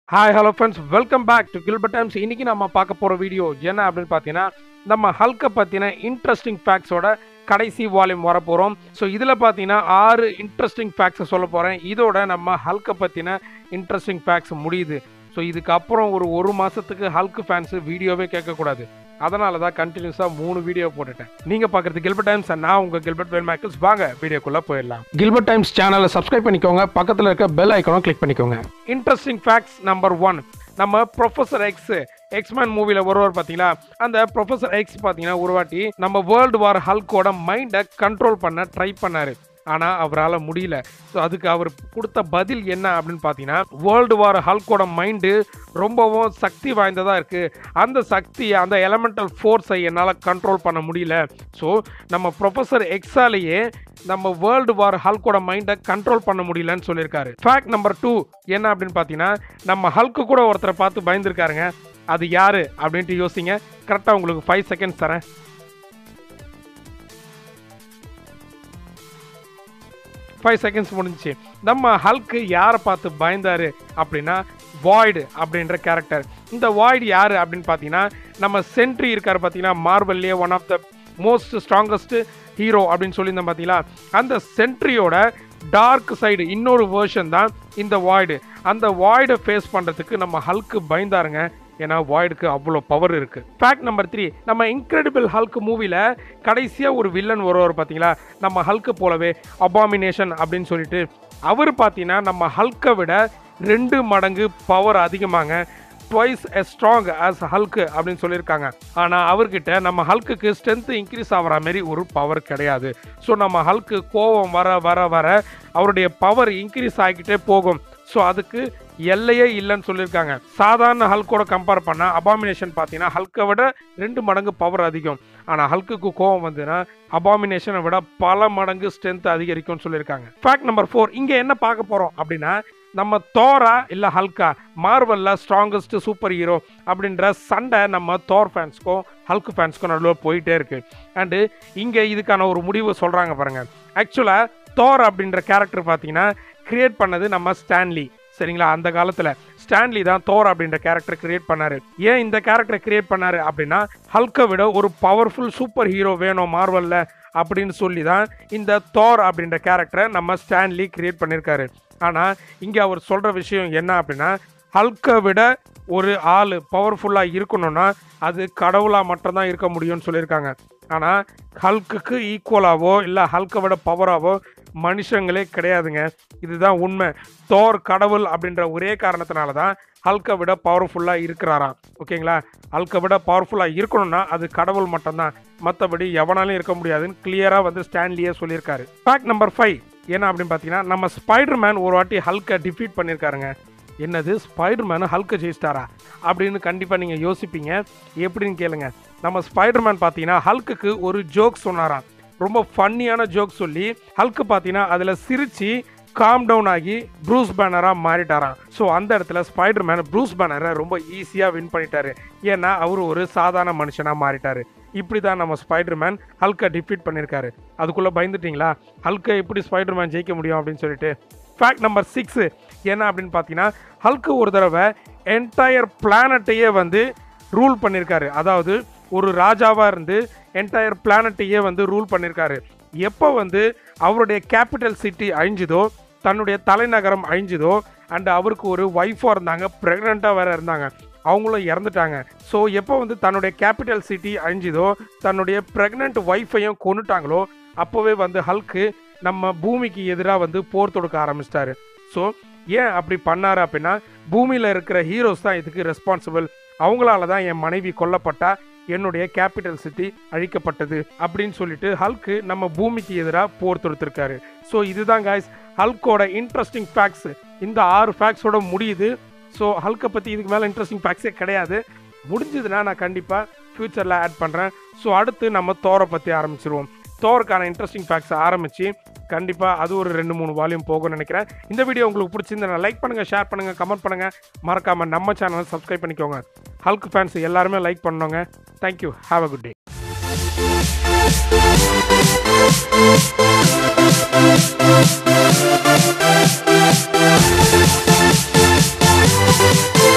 Hi hello friends welcome back to Gilbert times இன்னைக்கு நம்ம பார்க்க போகிற வீடியோ என்ன அப்படின்னு பார்த்தீங்கன்னா நம்ம ஹல்கை பற்றின இன்ட்ரெஸ்டிங் ஃபேக்ட்ஸோட கடைசி வால்யூம் வர போகிறோம் ஸோ இதில் பார்த்தீங்கன்னா ஆறு இன்ட்ரெஸ்டிங் ஃபேக்ட்ஸை சொல்ல போகிறேன் இதோட நம்ம ஹல்கை பற்றின இன்ட்ரெஸ்டிங் ஃபேக்ட்ஸ் முடியுது ஸோ இதுக்கப்புறம் ஒரு ஒரு மாதத்துக்கு ஹல்க் ஃபேன்ஸு வீடியோவே கேட்கக்கூடாது அதனால தான் கண்டினியூஸாக மூணு வீடியோ போட்டுட்டேன் நீங்கள் பார்க்குறது கில்பர்ட் டைம்ஸ் நான் உங்கள் கில்பர்ட் வெல் மேக்கல்ஸ் வாங்க வீடியோக்குள்ளே போயிடலாம் கில்பர்ட் டைம்ஸ் சேனலை சப்ஸ்கிரைப் பண்ணிக்கோங்க பக்கத்தில் இருக்க பெல் ஐக்கனும் கிளிக் பண்ணிக்கோங்க இன்ட்ரெஸ்டிங் ஃபேக்ட்ஸ் நம்பர் ஒன் நம்ம ப்ரொஃபஸர் எக்ஸ் எக்ஸ்மேன் மூவியில் ஒருவர் பார்த்தீங்களா அந்த ப்ரொஃபஸர் எக்ஸ் பார்த்தீங்கன்னா ஒரு வாட்டி நம்ம வேர்ல்டு வார் ஹல்கோட மைண்டை கண்ட்ரோல் பண்ண ட்ரை பண்ணாரு ஆனால் அவரால் முடியல ஸோ அதுக்கு அவர் கொடுத்த பதில் என்ன அப்படின்னு பார்த்தீங்கன்னா வேர்ல்டு வார் ஹல்கோட மைண்டு ரொம்பவும் சக்தி வாய்ந்ததாக இருக்குது அந்த சக்தி அந்த எலமெண்டல் ஃபோர்ஸை என்னால் கண்ட்ரோல் பண்ண முடியல ஸோ நம்ம ப்ரொஃபஸர் எக்ஸாலேயே நம்ம வேர்ல்டு வார் ஹல்கோட மைண்டை கண்ட்ரோல் பண்ண முடியலன்னு சொல்லியிருக்காரு ஃபேக்ட் நம்பர் டூ என்ன அப்படின்னு பார்த்தீங்கன்னா நம்ம ஹல்க்கு கூட ஒருத்தரை பார்த்து பயந்துருக்காருங்க அது யாரு அப்படின்ட்டு யோசிங்க கரெக்டாக உங்களுக்கு ஃபைவ் செகண்ட்ஸ் தரேன் ஃபைவ் செகண்ட்ஸ் முடிஞ்சிச்சு நம்ம ஹல்க்கு யாரை பார்த்து பயந்தாரு அப்படின்னா வாய்டு அப்படின்ற கேரக்டர் இந்த வாய்டு யார் அப்படின்னு பார்த்தீங்கன்னா நம்ம சென்ட்ரி இருக்கார் பார்த்தீங்கன்னா மார்வல்லே one of the most strongest hero அப்படின்னு சொல்லியிருந்தோம் பார்த்தீங்களா அந்த சென்ட்ரியோட டார்க் சைடு இன்னொரு வேர்ஷன் தான் இந்த வாய்டு அந்த வாய்டை ஃபேஸ் பண்ணுறதுக்கு நம்ம ஹல்க்கு பயந்தாருங்க ஏன்னா வாய்டுக்கு அவ்வளோ பவர் இருக்கு ஃபேக்ட் நம்பர் த்ரீ நம்ம இன்க்ரெடிபிள் ஹல்க் மூவியில் கடைசியாக ஒரு வில்லன் வருவார் பார்த்தீங்களா நம்ம ஹல்க்கு போலவே அபாமினேஷன் அப்படின்னு சொல்லிட்டு அவர் பார்த்தீங்கன்னா நம்ம ஹல்க்கை விட ரெண்டு மடங்கு பவர் அதிகமாங்க twice a strong as Hulk அப்படின்னு சொல்லியிருக்காங்க ஆனால் அவர்கிட்ட நம்ம ஹல்க்குக்கு ஸ்ட்ரென்த்து இன்க்ரீஸ் ஆகிற மாரி ஒரு பவர் கிடையாது ஸோ நம்ம ஹல்க்கு கோவம் வர வர வர அவருடைய பவர் இன்க்ரீஸ் ஆகிக்கிட்டே போகும் ஸோ அதுக்கு எல்லையே இல்லைன்னு சொல்லியிருக்காங்க சாதாரண ஹல்கோட கம்பேர் பண்ணால் அபாமினேஷன் பார்த்தீங்கன்னா ஹல்கை விட ரெண்டு மடங்கு பவர் அதிகம் ஆனால் ஹல்க்குக்கு கோவம் வந்துன்னா அபாமினேஷனை விட பல மடங்கு ஸ்ட்ரென்த் அதிகரிக்கும்னு சொல்லியிருக்காங்க ஃபேக்ட் நம்பர் ஃபோர் இங்கே என்ன பார்க்க போகிறோம் அப்படின்னா நம்ம தோரா இல்லை ஹல்கா மார்வல்ல ஸ்ட்ராங்கஸ்ட் சூப்பர் ஹீரோ அப்படின்ற சண்டை நம்ம தோர் ஃபேன்ஸ்க்கும் ஹல்க் ஃபேன்ஸ்க்கும் நடுவில் போயிட்டே இருக்கு அண்டு இங்கே இதுக்கான ஒரு முடிவு சொல்கிறாங்க பாருங்க ஆக்சுவலாக தோர் அப்படின்ற கேரக்டர் பார்த்தீங்கன்னா கிரியேட் பண்ணது நம்ம ஸ்டான்லி சரிங்களா அந்த காலத்தில் ஸ்டான்லி தான் தோர் அப்படின்ற கேரக்டர் கிரியேட் பண்ணாரு ஏன் இந்த கேரக்டரை கிரியேட் பண்ணாரு அப்படின்னா ஹல்கை விட ஒரு பவர்ஃபுல் சூப்பர் ஹீரோ வேணும் மார்வலில் அப்படின்னு சொல்லி தான் இந்த தோர் அப்படின்ற கேரக்டரை நம்ம ஸ்டான்லி கிரியேட் பண்ணியிருக்காரு ஆனால் இங்கே அவர் சொல்கிற விஷயம் என்ன அப்படின்னா ஹல்கை விட ஒரு ஆள் பவர்ஃபுல்லாக இருக்கணும்னா அது கடவுளாக மட்டும்தான் இருக்க முடியும்னு சொல்லியிருக்காங்க ஆனால் ஹல்க்குக்கு ஈக்குவலாகவோ இல்லை ஹல்கை விட பவராகவோ மனுஷங்களே கிடையாதுங்க இதுதான் உண்மை தோர் கடவுள் அப்படின்ற ஒரே காரணத்தினால தான் ஹல்கை விட பவர்ஃபுல்லாக இருக்கிறாராம் ஓகேங்களா ஹல்கை விட பவர்ஃபுல்லாக இருக்கணும்னா அது கடவுள் மட்டும்தான் மற்றபடி எவனாலும் இருக்க முடியாதுன்னு கிளியராக வந்து ஸ்டான்லியே சொல்லியிருக்காரு ஃபேக்ட் நம்பர் ஃபைவ் என்ன அப்படின்னு பார்த்தீங்கன்னா நம்ம ஸ்பைடர் மேன் ஒரு வாட்டி ஹல்கை டிஃபீட் பண்ணியிருக்காருங்க என்னது ஸ்பைடர் மேனு ஹல்கை ஜெயிச்சிட்டாரா அப்படின்னு கண்டிப்பாக நீங்கள் யோசிப்பீங்க எப்படின்னு கேளுங்க நம்ம ஸ்பைடர் மேன் பார்த்தீங்கன்னா ஹல்க்குக்கு ஒரு ஜோக் சொன்னாராம் ரொம்ப ஃபன்னியான ஜோக் சொல்லி ஹல்க்கு பார்த்தீங்கன்னா அதில் சிரித்து காம் டவுன் ஆகி ப்ரூஸ் பேனராக மாறிட்டாராம் ஸோ அந்த இடத்துல ஸ்பைடர் மேன் ப்ரூஸ் பேனரை ரொம்ப ஈஸியாக வின் பண்ணிட்டாரு ஏன்னா அவர் ஒரு சாதாரண மனுஷனாக மாறிட்டாரு இப்படி தான் நம்ம ஸ்பைடர் மேன் ஹல்கை டிஃபீட் பண்ணியிருக்காரு அதுக்குள்ளே பயந்துட்டீங்களா ஹல்கை எப்படி ஸ்பைடர் மேன் ஜெயிக்க முடியும் அப்படின்னு சொல்லிட்டு ஃபேக்ட் நம்பர் சிக்ஸு என்ன அப்படின்னு பார்த்தீங்கன்னா ஹல்க்கு ஒரு தடவை என்டையர் பிளானட்டையே வந்து ரூல் பண்ணியிருக்காரு அதாவது ஒரு ராஜாவாக இருந்து என்டையர் பிளானட்டையே வந்து ரூல் பண்ணியிருக்காரு எப்போ வந்து அவருடைய கேபிட்டல் சிட்டி அழிஞ்சுதோ தன்னுடைய தலைநகரம் அழிஞ்சுதோ அண்ட் அவருக்கு ஒரு ஒய்ஃபாக இருந்தாங்க ப்ரெக்னெண்ட்டாக வேறு இருந்தாங்க அவங்களும் இறந்துட்டாங்க ஸோ எப்போ வந்து தன்னுடைய கேபிட்டல் சிட்டி அழிஞ்சுதோ தன்னுடைய ப்ரெக்னென்ட் ஒய்ஃபையும் கொண்டுட்டாங்களோ அப்போவே வந்து ஹல்க்கு நம்ம பூமிக்கு எதிராக வந்து போர் தொடுக்க ஆரம்பிச்சிட்டாரு ஸோ ஏன் அப்படி பண்ணாரு அப்படின்னா பூமியில் இருக்கிற ஹீரோஸ் தான் இதுக்கு ரெஸ்பான்சிபிள் அவங்களால தான் என் மனைவி கொல்லப்பட்டா என்னுடைய கேபிட்டல் சிட்டி அழிக்கப்பட்டது அப்படின்னு சொல்லிட்டு ஹல்க்கு நம்ம பூமிக்கு எதிராக போர் தொடுத்திருக்காரு ஸோ இதுதான் காய்ஸ் ஹல்கோட இன்ட்ரெஸ்டிங் ஃபேக்ட்ஸ் இந்த ஆறு ஃபேக்ட்ஸோட முடியுது ஸோ ஹல்கை பற்றி இதுக்கு மேலே இன்ட்ரெஸ்டிங் ஃபேக்ட்ஸே கிடையாது முடிஞ்சதுன்னா நான் கண்டிப்பாக ஃப்யூச்சரில் ஆட் பண்ணுறேன் ஸோ அடுத்து நம்ம தோரை பற்றி ஆரம்பிச்சிருவோம் தோருக்கான இன்ட்ரெஸ்டிங் ஃபேக்ட்ஸ் ஆரம்பித்து கண்டிப்பாக அது ஒரு ரெண்டு மூணு வால்யூம் போகும்னு நினைக்கிறேன் இந்த வீடியோ உங்களுக்கு பிடிச்சிருந்தா லைக் பண்ணுங்கள் ஷேர் பண்ணுங்கள் கமெண்ட் பண்ணுங்கள் மறக்காமல் நம்ம சேனலை சப்ஸ்கிரைப் பண்ணிக்கோங்க ஹல்க் ஃபேன்ஸ் எல்லாருமே லைக் பண்ணுங்க thank you have a good day Thank you.